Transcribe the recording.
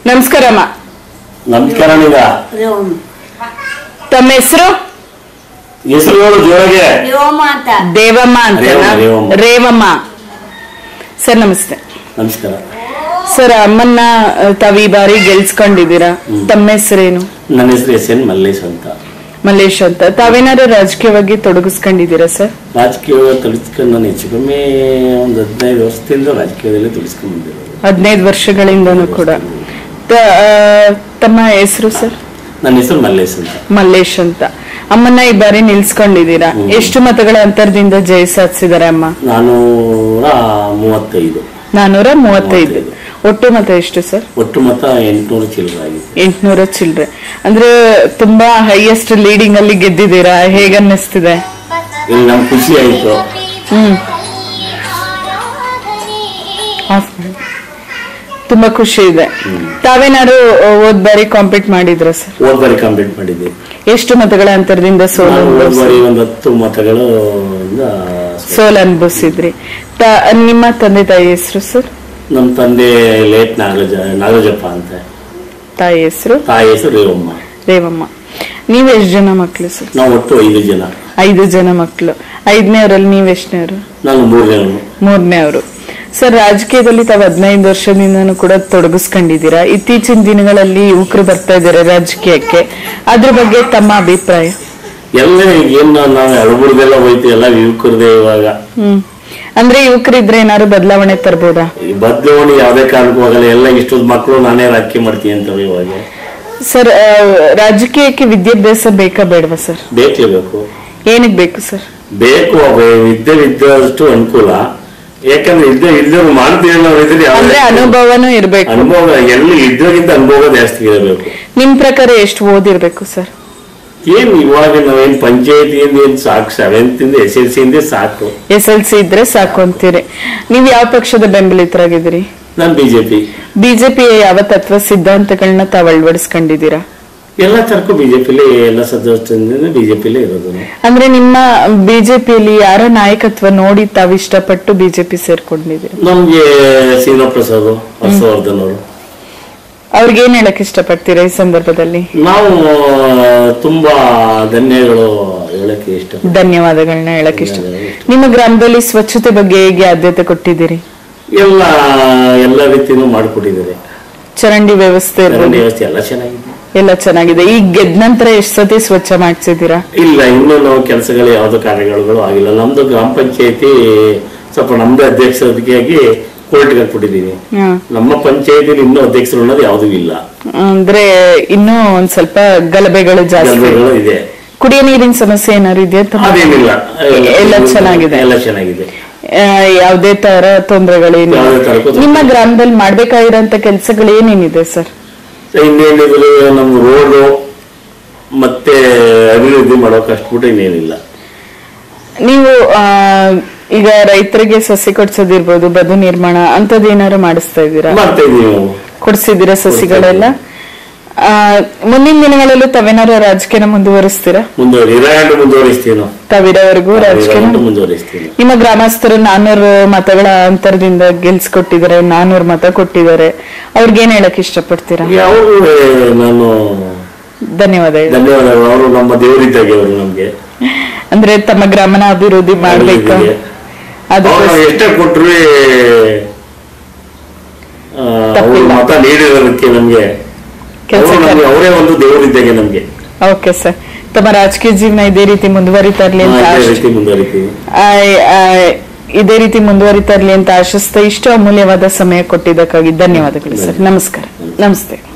ನಮಸ್ಕಾರಮ್ಮ ನಮಸ್ಕಾರ ನೀಗ ತಮ್ಮ ಹೆಸರು ಹೆಸರು ಹೇಳು ಜೋರಾಗೆ ವ್ಯೋಮ ಅಂತ ದೇವಮ್ಮ ಅಂತ ರೇವಮ್ಮ, ರೇವಮ್ಮ. ರೇವಮ್ಮ ಸರ್ ನಮಸ್ತೆ ನಮಸ್ಕಾರ ಸರ್ ಅಮ್ಮನ್ನ ಆ, ತಾವ್ ಈ ಬಾರಿ ಗೆಲ್ಸ್ಕೊಂಡಿದ್ದೀರಾ ತಮ್ಮ ಹೆಸರೇನು ನನ್ನ ಹೆಸರು ಎಸ್ ಎನ್ ಮಲ್ಲೇಶ್ ಅಂತ ಮಲ್ಲೇಶ್ ಅಂತ ತಾವೇನಾದ್ರು ರಾಜಕೀಯವಾಗಿ ತೊಡಗಿಸ್ಕೊಂಡಿದ್ದೀರಾ ಸರ್ ರಾಜಕೀಯ ತೊಡಸ್ಕೊಂಡು ನಾನು ಹೆಚ್ಚು ಕಮ್ಮಿ ಒಂದು ಹದಿನೈದು ವರ್ಷದಿಂದ ರಾಜಕೀಯದಲ್ಲಿ ತೊಡಸ್ಕೊಂಡು ಬಂದಿರೋದು ಹದಿನೈದು ವರ್ಷಗಳಿಂದನೂ ಕೂಡ ತ- ಆ, ತಮ್ಮ ಹೆಸರು ಸರ್ ನನ್ನ ಹೆಸರು ಮಲ್ಲೇಶ್ ಅಂತ ಮಲ್ಲೇಶ್ ಅಂತ ಅಮ್ಮನ್ನ ಈ ಬಾರಿ ನಿಲ್ಸ್ಕೊಂಡಿದ್ದೀರಾ ಎಷ್ಟು ಮತಗಳ ಅಂತರದಿಂದ ಜಯ ಸಾಧಿಸಿದ್ದಾರೆ ಅಮ್ಮ ನಾನೂರ ಮೂವತ್ತೈದು ನಾನೂರ ಮೂವತ್ತೈದು ಒಟ್ಟು ಮತ ಎಷ್ಟು ಸರ್ ಒಟ್ಟು ಮತ ಎಂಟುನೂರು ಚಿಲ್ಲರೆ ಆಗಿದೆ ಎಂಟ್ನೂರ ಚಿಲ್ಡ್ರೆ ಅಂದ್ರೆ ತುಂಬಾ ಹೈಯೆಸ್ಟ್ ಲೀಡಿಂಗ್ ಅಲ್ಲಿ ಗೆದ್ದಿದ್ದೀರಾ ಹೇಗನ್ನಿಸ್ತಿದೆ ಇಲ್ಲಿ ನಮ್ಗೆ ಖುಷಿ ಆಯಿತು ಹ್ಮ್ ಆಫ್ ಮಾಡಿ. ತುಂಬಾ ಖುಷಿ ಇದೆ ತಾವೇನಾದ್ರು ಹೋದ್ ಬಾರಿ ಕಾಂಪೀಟ್ ಮಾಡಿದ್ರ ಸರ್ ಹೋದ್ ಬಾರಿ ಕಂಪ್ಲೀಟ್ ಮಾಡಿದ್ದೆ ಎಷ್ಟು ಮತಗಳ ಅಂತರದಿಂದ ಸೋಲು ನಾನು ಹೋದ್ ಅನುಭವಿಸಿದ್ರಿ? ಬಾರಿ ಒಂದು ಹತ್ತು ಮತಗಳು ಇಂದ ಸೋಲು ಅನುಭವಿಸಿದ್ರಿ ತ- ನಿಮ್ಮ ತಂದೆ ತಾಯಿ ಹೆಸರು ಸರ್ ನಮ್ಮ ತಂದೆ ಲೇಟ್ ನಾಗರಾಜ ನಾಗರಾಜಪ್ಪ ಅಂತ ತಾಯಿ ಹೆಸರು ತಾಯಿ ಹೆಸರು ರೇವಮ್ಮ ರೇವಮ್ಮ ನೀವ್ ಎಷ್ಟ್ ಜನ ಮಕ್ಳು ಸರ್ ನಾವು ಒಟ್ಟು ಐದು ಜನ ಐದು ಜನ ಮಕ್ಳು ಐದನೇವರಲ್ಲಿ ನೀವ್ ಎಷ್ಟನೇವ್ರು ನಾನು ಮೂರನೇ ಮೂರನೇ ಅವರು ಸರ್ ರಾಜಕೀಯದಲ್ಲಿ ತಾವು ಹದಿನೈದು ವರ್ಷದಿಂದನೂ ಕೂಡ ತೊಡಗಿಸ್ಕೊಂಡಿದ್ದೀರಾ ಇತ್ತೀಚಿನ ದಿನಗಳಲ್ಲಿ ಯುವಕರು ಬರ್ತಾ ಇದ್ದಾರೆ ರಾಜಕೀಯಕ್ಕೆ ಅದ್ರ ಬಗ್ಗೆ ತಮ್ಮ ಅಭಿಪ್ರಾಯ ಎಲ್ಲ ಏನ್ ನಾವು ಎಳಬುರ್ದೆಲ್ಲ ಹೋಯ್ತು ಎಲ್ಲ ಯುವಕರದೇ ಇವಾಗ ಹ್ಮ್ ಅಂದ್ರೆ ಯುವಕರಿದ್ರೆ ಏನಾದ್ರು ಬದಲಾವಣೆ ತರ್ಬೋದಾ ಈ ಬದಲಾವಣೆ ಯಾವ್ದೇ ಕಾರಣಕ್ಕೂ ಆಗಲ್ಲ ಎಲ್ಲ ಇಷ್ಟೊಂದು ಮಕ್ಕಳು ನಾನೇ ರಾಜಕೀಯ ಮಾಡ್ತೀನಿ ಅಂತವೆ ಇವಾಗ ಸರ್ ಆ, ರಾಜಕೀಯಕ್ಕೆ ವಿದ್ಯಾಭ್ಯಾಸ ಬೇಕಾ ಬೇಡವಾ ಸರ್ ಬೇಕೇಬೇಕು ಏನಕ್ಕೆ ಬೇಕು ಸರ್ ಬೇಕು ಅವು ವಿದ್ಯೆ ವಿದ್ಯಾದಷ್ಟು ಅನುಕೂಲ ಯಾಕಂದ್ರೆ ಇದ್ದೇ ಇಲ್ದವ್ರು ಮಾಡ್ತೀವಿ ಅನ್ನೋರು ಇದ್ರೆ ಅಂದ್ರೆ ಯಾವ್ದೇ- ಅನುಭವನೂ ಇರ್ಬೇಕು ಅನುಭವ ಎಲ್ಲಿ ಇದ್ದೋಗಿಂತ ಅನುಭವ ಜಾಸ್ತಿ ಇರಬೇಕು ನಿಮ್ ಪ್ರಕಾರ ಎಷ್ಟು ಓದಿರ್ಬೇಕು ಸರ್ ಏನ್ ಇವಾಗ ನಾವೇನ್ ಪಂಚಾಯತಿಯಿಂದ ಏನ್ ಸಾಕು ಸೆವೆಂತ್ ಇಂದ ಎಸ್ ಎಲ್ ಸಿ ಇಂದ ಸಾಕು ಎಸ್ ಎಲ್ ಸಿ ಇದ್ರೆ ಸಾಕು ಅಂತೀರಿ ನೀವ್ ಯಾವ ಪಕ್ಷದ ಬೆಂಬಲಿತರಾಗಿದ್ದೀರಿ ನಾನ್ ಬಿಜೆಪಿ ಬಿಜೆಪಿಯ ಯಾವ ತತ್ವ ಸಿದ್ಧಾಂತಗಳನ್ನ ತಾವ್ ಅಳವಡಿಸ್ಕೊಂಡಿದ್ದೀರಾ ಎಲ್ಲ ತರಕ್ಕೂ ಬಿಜೆಪಿಲಿ ಎಲ್ಲ ಸದಸ್ಯರಿಂದ ಬಿಜೆಪಿಲೇ ಇರೋದು ನಾವು. ಅಂದ್ರೆ ನಿಮ್ಮ ಬಿಜೆಪಿಯಲ್ಲಿ ಯಾರ ನಾಯಕತ್ವ ನೋಡಿ ತಾವು ಇಷ್ಟಪಟ್ಟು ಬಿಜೆಪಿ ಸೇರ್ಕೊಂಡಿದ್ದೀರಿ ನಮ್ಗೆ ಸೀನಾ ಪ್ರಸಾದ್ ಹರ್ಷವರ್ಧನ್ ಅವರು ಅವ್ರಿಗೆ ಏನ್ ಹೇಳಕ್ ಇಷ್ಟಪಡ್ತೀರಾ ಈ ಸಂದರ್ಭದಲ್ಲಿ ನಾವು ತುಂಬಾ ಧನ್ಯಗಳು ಹೇಳಕ್ಕೆ ಇಷ್ಟ ಧನ್ಯವಾದಗಳನ್ನ ಹೇಳಕ್ ಇಷ್ಟ ನಿಮ್ಮ ಗ್ರಾಮದಲ್ಲಿ ಸ್ವಚ್ಛತೆ ಬಗ್ಗೆ ಹೇಗೆ ಆದ್ಯತೆ ಕೊಟ್ಟಿದ್ದೀರಿ ಎಲ್ಲ ಎಲ್ಲ ರೀತಿನೂ ಮಾಡಿಕೊಟ್ಟಿದ್ದಾರೆ ಚರಂಡಿ ವ್ಯವಸ್ಥೆ ಚರಂಡಿ ಇರ್ಬೋದು ವ್ಯವಸ್ಥೆ ಎಲ್ಲ ಚೆನ್ನಾಗಿದೆ ಎಲ್ಲ ಚೆನ್ನಾಗಿದೆ ಈಗ ಗೆದ್ದ ನಂತರ ಎಷ್ಟ್ ಸತಿ ಸ್ವಚ್ಛ ಮಾಡ್ಸಿದ್ದೀರಾ ಇಲ್ಲ ಇನ್ನೂ ನಾವು ಕೆಲಸಗಳು ಯಾವ್ದು ಕಾರ್ಯಗಳು ಆಗಿಲ್ಲ ನಮ್ದು ಗ್ರಾಮ ಪಂಚಾಯತಿ ಸ್ವಲ್ಪ ನಮ್ದು ಅಧ್ಯಕ್ಷರಾಗಿ ಕೋರ್ಟ್ಗೆ ಹಾಕ್ಬಿಟ್ಟಿದೀವಿ ಹ್ಮ್. ನಮ್ಮ ಪಂಚಾಯತಿಲಿ ಇನ್ನೂ ಅಧ್ಯಕ್ಷರು ಅನ್ನೋದು ಯಾವುದೂ ಇಲ್ಲ ಅಂದ್ರೆ ಇನ್ನೂ ಒಂದ್ ಸ್ವಲ್ಪ ಗಲಭೆಗಳು ಜಾಸ್ತಿ ಗಲ್ಭೆಗಳು ಇದೆ ಕುಡಿಯೋ ನೀರಿನ ಸಮಸ್ಯೆ ಏನಾದ್ರು ಇದೆಯಾ ತಮ್ಮ- ಅದೇನಿಲ್ಲ ಎಲ್ಲ ಚೆನ್ನಾಗಿದೆ ಎಲ್ಲ ಚೆನ್ನಾಗಿದೆ ಆ, ಯಾವ್ದೇ ತರ ತೊಂದರೆಗಳೇನಿಲ್ಲ ಯಾವ್ದೇ ತರಕ್ಕೂ ತೊಂದ್ರೆ ನಿಮ್ಮ ಗ್ರಾಮದಲ್ಲಿ ಮಾಡ್ಬೇಕಾಗಿರೋಂತ ಕೆಲಸಗಳು ಏನೇನಿದೆ ಸರ್ ಇನ್ನೇನಿದ್ರು ನಮ್ಮ ರೋಡು ಮತ್ತೆ ಅಭಿವೃದ್ಧಿ ಮಾಡೋಕೆ ಅಷ್ಟು ಇನ್ನೇನಿಲ್ಲ ನೀವು ಆ, ಈಗ ರೈತರಿಗೆ ಸಸಿ ಕೊಡ್ಸೋದಿರ್ಬೋದು ಬದು ನಿರ್ಮಾಣ ಅಂತದ್ ಏನಾದ್ರು ಮಾಡಿಸ್ತಾ ಇದ್ದೀರಾ ಮಾಡ್ತಾ ಇದೀವಿ ನಾವು ಕೊಡ್ಸಿದ್ದೀರಾ ಸಸಿಗಳೆಲ್ಲ ಆ, ಮುಂದಿನ ದಿನಗಳಲ್ಲೂ ತಾವೇನಾದ್ರು ರಾಜಕೀಯನ ಮುಂದುವರಿಸ್ತೀರಾ ಮುಂದುವರಿ ಇರಾಂಡು ಮುಂದುವರಿಸ್ತೀವಿ ನಾವು ತಾವಿರೋವರೆಗೂ ರಾಜಕೀಯ ಇರಾಂಡು ಮುಂದುವರಿಸ್ತೀವಿ ನಿಮ್ಮ ಗ್ರಾಮಸ್ಥರು ನಾನೂರು ಮತಗಳ ಅಂತರದಿಂದ ಗೆಲ್ಸ್ಕೊಟ್ಟಿದ್ದಾರೆ ನಾನೂರು ಮತ ಕೊಟ್ಟಿದ್ದಾರೆ ಅವ್ರಿಗೇನ್ ಹೇಳಕ್ ಇಷ್ಟಪಡ್ತೀರಾ ಅವರು ನಾನು ಧನ್ಯವಾದ ಹೇಳಿ. ಧನ್ಯವಾದಗಳು ಅವರು ನಮ್ಮ ದೇವರಿದ್ದಾಗೆ ಅವರು ನಮ್ಗೆ ಅಂದ್ರೆ ತಮ್ಮ ಗ್ರಾಮನ ಅಭಿವೃದ್ಧಿ ಮಾಡ್ಬೇಕು ಅಭಿವೃದ್ಧಿಗೆ. ಅದು ಅವ್ರು ನಾವು ಎಷ್ಟೇ ಕೊಟ್ರು ಅವ್ರ ತಪ್ಪಿಲ್ಲ. ಮತ ನೀಡಿರೋದಕ್ಕೆ ನಮ್ಗೆ ಕೆಲ್ಸ ಅವ್ರು ನಮ್ಗೆ ಅವರೇ ಒಂದು ದೇವರಿದ್ದಾಗೆ ನಮ್ಗೆ ಓಕೆ ಸರ್ ತಮ್ಮ ರಾಜಕೀಯ ಜೀವನ ಇದೇ ರೀತಿ ಮುಂದುವರಿತಾ ಇರ್ಲಿ ಅಂತ ಅದೇ ಆಶ್- ರೀತಿ ಮುಂದುವರಿತೀವಿ ಆ- ಆ- ಇದೇ ರೀತಿ ಮುಂದುವರಿತಾ ಇರ್ಲಿ ಅಂತ ಆಶಿಸ್ತಾ ಇಷ್ಟು ಅಮೂಲ್ಯವಾದ ಸಮಯ ಕೊಟ್ಟಿದ್ದಕ್ಕಾಗಿ ಧನ್ಯವಾದಗಳು ಸರ್ ನಮಸ್ಕಾರ ನಮಸ್ತೆ